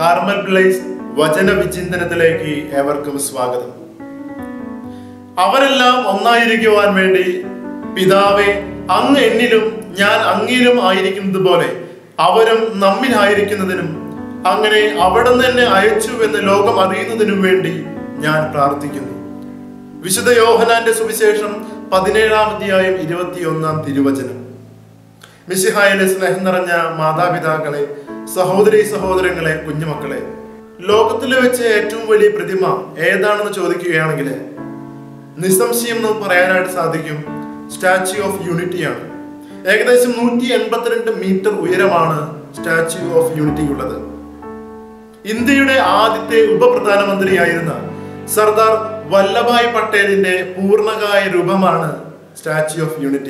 Carmel place വചന വിചിന്തനത്തിലേക്ക് ഏവർക്കും സ്വാഗതം അവരെല്ലാം ഒന്നായിരിക്കുവാൻ വേണ്ടി പിതാവെ അങ്ങ് എന്നിലും ഞാൻ അങ്ങിലും ആയിരിക്കുന്നത് പോലെ അവരും നമ്മിലായിരിക്കുന്നതിനും അങ്ങനെ അവിടെ തന്നെ അയച്ചു എന്ന് ലോകം അറിയുന്നതിനും വേണ്ടി ഞാൻ പ്രാർത്ഥിക്കുന്നു വിശുദ്ധ യോഹനാന്റെ സുവിശേഷം പതിനേഴാം അധ്യായം ഇരുപത്തിയൊന്നാം തിരുവചനം മിശിഹായിലെ സ്നേഹം നിറഞ്ഞ മാതാപിതാക്കളെ സഹോദരി സഹോദരങ്ങളെ കുഞ്ഞുമക്കളെ ലോകത്തിലെ വെച്ച് ഏറ്റവും വലിയ പ്രതിമ ഏതാണെന്ന് ചോദിക്കുകയാണെങ്കിൽ നിസ്സംശയം എന്ന് പറയാനായിട്ട് സാധിക്കും സ്റ്റാച്യു ഓഫ് യൂണിറ്റിയാണ് ഏകദേശം നൂറ്റി എൺപത്തിരണ്ട് മീറ്റർ ഉയരമാണ് സ്റ്റാച്യു ഓഫ് യൂണിറ്റി ഉള്ളത് ഇന്ത്യയുടെ ആദ്യത്തെ ഉപപ്രധാനമന്ത്രിയായിരുന്ന സർദാർ വല്ലഭായ് പട്ടേലിന്റെ പൂർണ്ണകായ രൂപമാണ് statue of unity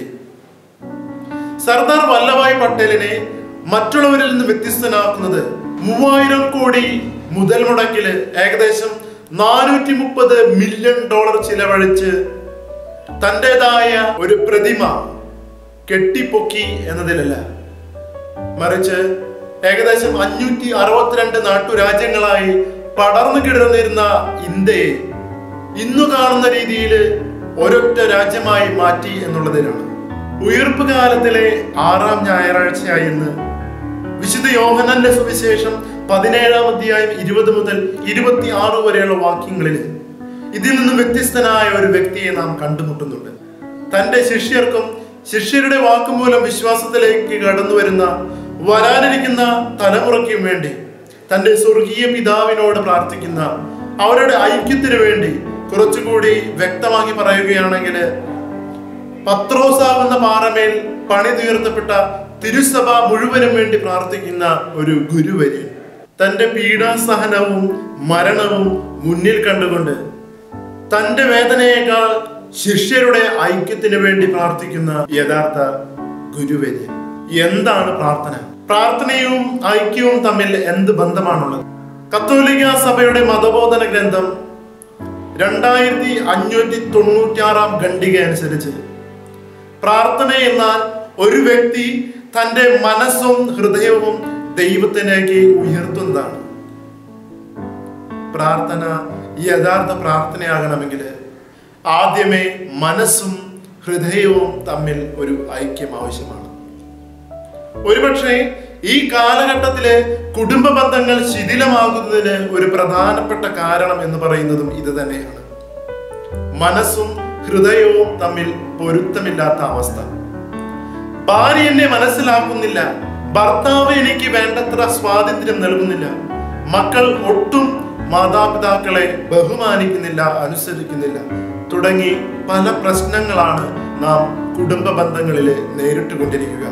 Sardar Vallabhbhai പട്ടേലിനെ മറ്റുള്ളവരിൽ നിന്ന് വ്യത്യസ്തനാക്കുന്നത് മൂവായിരം കോടി മുതൽ മുടക്കില് ഏകദേശം നാനൂറ്റി മുപ്പത് മില്യൺ ഡോളർ ചിലവഴിച്ച് തൻ്റെതായ ഒരു പ്രതിമ കെട്ടിപ്പൊക്കി എന്നതിലല്ല മറിച്ച് ഏകദേശം അഞ്ഞൂറ്റി അറുപത്തിരണ്ട് നാട്ടുരാജ്യങ്ങളായി പടർന്നു കിടന്നിരുന്ന ഇന്ത്യയെ ഇന്നു കാണുന്ന രീതിയിൽ ഒരൊറ്റ രാജ്യമായി മാറ്റി എന്നുള്ളതിലാണ് ഉയർപ്പ് കാലത്തിലെ ആറാം ഞായറാഴ്ചയായി ഇന്ന് വിശുദ്ധ യോഹനന്റെ സുവിശേഷം പതിനേഴാം അധ്യായം ഇരുപത് മുതൽ ഇരുപത്തി ആറ് വരെയുള്ള വാക്യങ്ങളിൽ ഇതിൽ നിന്ന് വ്യത്യസ്തനായ ഒരു വ്യക്തിയെ നാം കണ്ടുമുട്ടുന്നുണ്ട് തന്റെ ശിഷ്യർക്കും ശിഷ്യരുടെ വാക്കുമൂലം വിശ്വാസത്തിലേക്ക് കടന്നു വരുന്ന വരാനിരിക്കുന്ന തലമുറയ്ക്കും വേണ്ടി തന്റെ സ്വർഗീയ പിതാവിനോട് പ്രാർത്ഥിക്കുന്ന അവരുടെ ഐക്യത്തിന് വേണ്ടി കുറച്ചുകൂടി വ്യക്തമാക്കി പറയുകയാണെങ്കിൽ പത്രോസാകുന്ന പാറമേൽ പണി തീർത്തപ്പെട്ട തിരുസഭ മുഴുവനും വേണ്ടി പ്രാർത്ഥിക്കുന്ന ഒരു ഗുരുവര്യൻ തന്റെ പീഡാസഹനവും മരണവും മുന്നിൽ കണ്ടുകൊണ്ട് തന്റെ വേദനയേക്കാൾ ശിഷ്യരുടെ ഐക്യത്തിന് വേണ്ടി പ്രാർത്ഥിക്കുന്ന യഥാർത്ഥ ഗുരുവര്യൻ എന്താണ് പ്രാർത്ഥന പ്രാർത്ഥനയും ഐക്യവും തമ്മിൽ എന്ത് ബന്ധമാണുള്ളത് കത്തോലിക്ക സഭയുടെ മതബോധന ഗ്രന്ഥം രണ്ടായിരത്തി അഞ്ഞൂറ്റി തൊണ്ണൂറ്റി ആറാം ഖണ്ഡിക അനുസരിച്ച് പ്രാർത്ഥന എന്നാൽ ഒരു വ്യക്തി തന്റെ മനസ്സും ഹൃദയവും ദൈവത്തിലേക്ക് ഉയർത്തുന്നതാണ് പ്രാർത്ഥന യഥാർത്ഥ പ്രാർത്ഥനയാകണമെങ്കിൽ ആദ്യമേ മനസ്സും ഹൃദയവും തമ്മിൽ ഒരു ഐക്യം ആവശ്യമാണ് ഒരുപക്ഷെ ഈ കാലഘട്ടത്തിലെ കുടുംബ ബന്ധങ്ങൾ ശിഥിലമാകുന്നതിന് ഒരു പ്രധാനപ്പെട്ട കാരണം എന്ന് പറയുന്നതും ഇത് തന്നെയാണ് മനസ്സും ഹൃദയവും തമ്മിൽ പൊരുത്തമില്ലാത്ത അവസ്ഥ ഭാര്യ എന്നെ മനസ്സിലാക്കുന്നില്ല ഭർത്താവ് എനിക്ക് വേണ്ടത്ര സ്വാതന്ത്ര്യം നൽകുന്നില്ല മക്കൾ ഒട്ടും മാതാപിതാക്കളെ ബഹുമാനിക്കുന്നില്ല അനുസരിക്കുന്നില്ല തുടങ്ങി പല പ്രശ്നങ്ങളാണ് നാം കുടുംബ ബന്ധങ്ങളിൽ നേരിട്ടുകൊണ്ടിരിക്കുക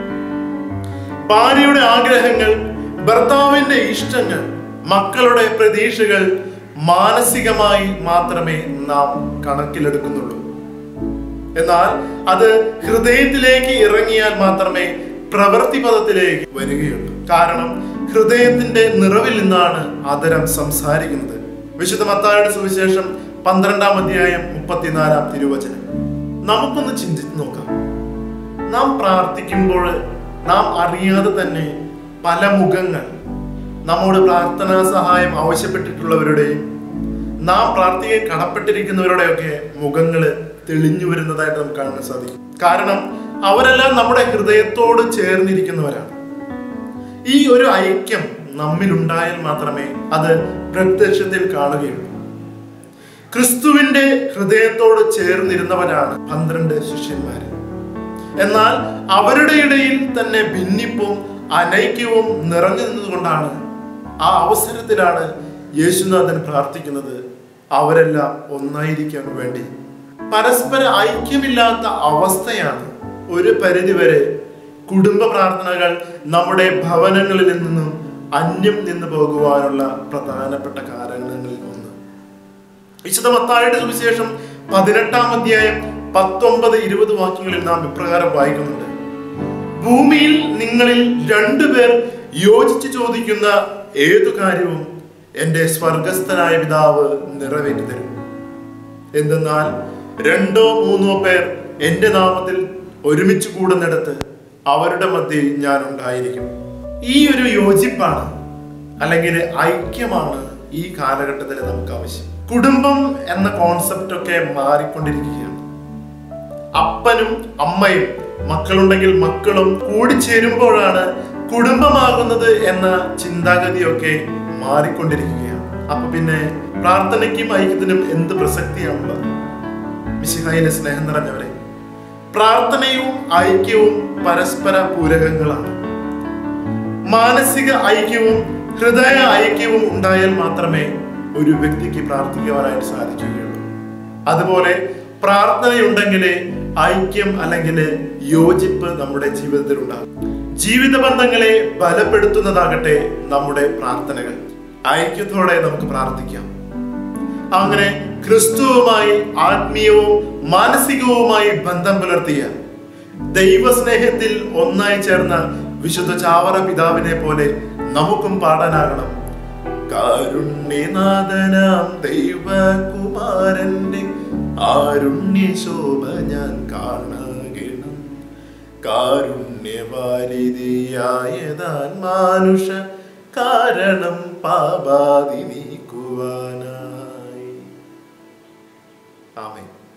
ഭാര്യയുടെ ആഗ്രഹങ്ങൾ ഭർത്താവിന്റെ ഇഷ്ടങ്ങൾ മക്കളുടെ പ്രതീക്ഷകൾ മാനസികമായി മാത്രമേ നാം കണക്കിലെടുക്കുന്നുള്ളൂ എന്നാൽ അത് ഹൃദയത്തിലേക്ക് ഇറങ്ങിയാൽ മാത്രമേ പ്രവൃത്തി പദത്തിലേക്ക് വരികയുള്ളൂ കാരണം ഹൃദയത്തിന്റെ നിറവിൽ നിന്നാണ് അതരം സംസാരിക്കുന്നത് വിശുദ്ധ മത്തായുടെ സുവിശേഷം പന്ത്രണ്ടാം അധ്യായം മുപ്പത്തിനാലാം തിരുവചനം നമുക്കൊന്ന് ചിന്തിച്ചു നോക്കാം നാം പ്രാർത്ഥിക്കുമ്പോൾ നാം അറിയാതെ തന്നെ പല മുഖങ്ങൾ നമ്മോട് പ്രാർത്ഥനാ സഹായം ആവശ്യപ്പെട്ടിട്ടുള്ളവരുടെയും നാം പ്രാർത്ഥിക്കാൻ കടപ്പെട്ടിരിക്കുന്നവരുടെയൊക്കെ മുഖങ്ങൾ തെളിഞ്ഞു വരുന്നതായിട്ട് നമുക്ക് കാണാൻ സാധിക്കും കാരണം അവരെല്ലാം നമ്മുടെ ഹൃദയത്തോട് ചേർന്നിരിക്കുന്നവരാണ് ഈ ഒരു ഐക്യം നമ്മിലുണ്ടായാൽ മാത്രമേ അത് പ്രത്യക്ഷത്തിൽ കാണുകയുള്ളൂ ക്രിസ്തുവിന്റെ ഹൃദയത്തോട് ചേർന്നിരുന്നവരാണ് പന്ത്രണ്ട് ശിഷ്യന്മാര് എന്നാൽ അവരുടെ ഇടയിൽ തന്നെ ഭിന്നിപ്പും അനൈക്യവും നിറഞ്ഞു നിന്നതുകൊണ്ടാണ് ആ അവസരത്തിലാണ് യേശുനാഥൻ പ്രാർത്ഥിക്കുന്നത് അവരെല്ലാം ഒന്നായിരിക്കാൻ വേണ്ടി പരസ്പര ഐക്യമില്ലാത്ത അവസ്ഥയാണ് ഒരു പരിധിവരെ കുടുംബ പ്രാർത്ഥനകൾ നമ്മുടെ ഭവനങ്ങളിൽ നിന്നും അന്യം നിന്ന് പോകുവാനുള്ള പ്രധാനപ്പെട്ട കാരണങ്ങളിൽ ഒന്ന് വിശുദ്ധ മത്തായുടെ സുവിശേഷം പതിനെട്ടാം അധ്യായം പത്തൊമ്പത് ഇരുപത് വാക്യങ്ങളിൽ നാം ഇപ്രകാരം വായിക്കുന്നുണ്ട് ഭൂമിയിൽ നിങ്ങളിൽ രണ്ടുപേർ യോജിച്ച് ചോദിക്കുന്ന ഏതു കാര്യവും എൻ്റെ സ്വർഗസ്ഥനായ പിതാവ് നിറവേറ്റി തരും എന്തെന്നാൽ രണ്ടോ മൂന്നോ പേർ എൻ്റെ നാമത്തിൽ ഒരുമിച്ച് കൂടുന്നിടത്ത് അവരുടെ മധ്യയിൽ ഞാൻ ഉണ്ടായിരിക്കും ഈ ഒരു യോജിപ്പാണ് അല്ലെങ്കിൽ ഐക്യമാണ് ഈ കാലഘട്ടത്തിൽ നമുക്ക് ആവശ്യം കുടുംബം എന്ന കോൺസെപ്റ്റ് ഒക്കെ മാറിക്കൊണ്ടിരിക്കുകയാണ് അപ്പനും അമ്മയും മക്കളുണ്ടെങ്കിൽ മക്കളും കൂടിച്ചേരുമ്പോഴാണ് കുടുംബമാകുന്നത് എന്ന ചിന്താഗതിയൊക്കെ മാറിക്കൊണ്ടിരിക്കുകയാണ് അപ്പൊ പിന്നെ പ്രാർത്ഥനയ്ക്കും ഐക്യത്തിനും എന്ത് പ്രസക്തിയാണുള്ളത് മിശിഹായിലെ സ്നേഹം നിറഞ്ഞവരെ പ്രാർത്ഥനയും ഐക്യവും പരസ്പര പൂരകങ്ങളാണ് മാനസിക ഐക്യവും ഹൃദയ ഐക്യവും ഉണ്ടായാൽ മാത്രമേ ഒരു വ്യക്തിക്ക് പ്രാർത്ഥിക്കുവാനായിട്ട് സാധിക്കുകയുള്ളൂ അതുപോലെ പ്രാർത്ഥനയുണ്ടെങ്കിലേ ഐക്യം അല്ലെങ്കിൽ യോജിപ്പ് നമ്മുടെ ജീവിതത്തിൽ ഉണ്ടാകും ജീവിത ബന്ധങ്ങളെ ബലപ്പെടുത്തുന്നതാകട്ടെ നമ്മുടെ പ്രാർത്ഥനകൾ ഐക്യത്തോടെ നമുക്ക് പ്രാർത്ഥിക്കാം അങ്ങനെ ക്രിസ്തുവുമായി ആത്മീയവും മാനസികവുമായി ബന്ധം പുലർത്തിയ ദൈവസ്നേഹത്തിൽ ഒന്നായി ചേർന്ന വിശുദ്ധ ചാവറ പിതാവിനെ പോലെ നമുക്കും പാടാനാകണം കാരുണ്യനാഥനാം ദൈവകുമാരന്റെ ആരുണ്യ ശോഭ ഞാൻ കാണണം കാരുണ്യവാരിതിയായതാൻ മാനുഷ കാരണം പാപാതി നീക്കുവാനായി ആമേൻ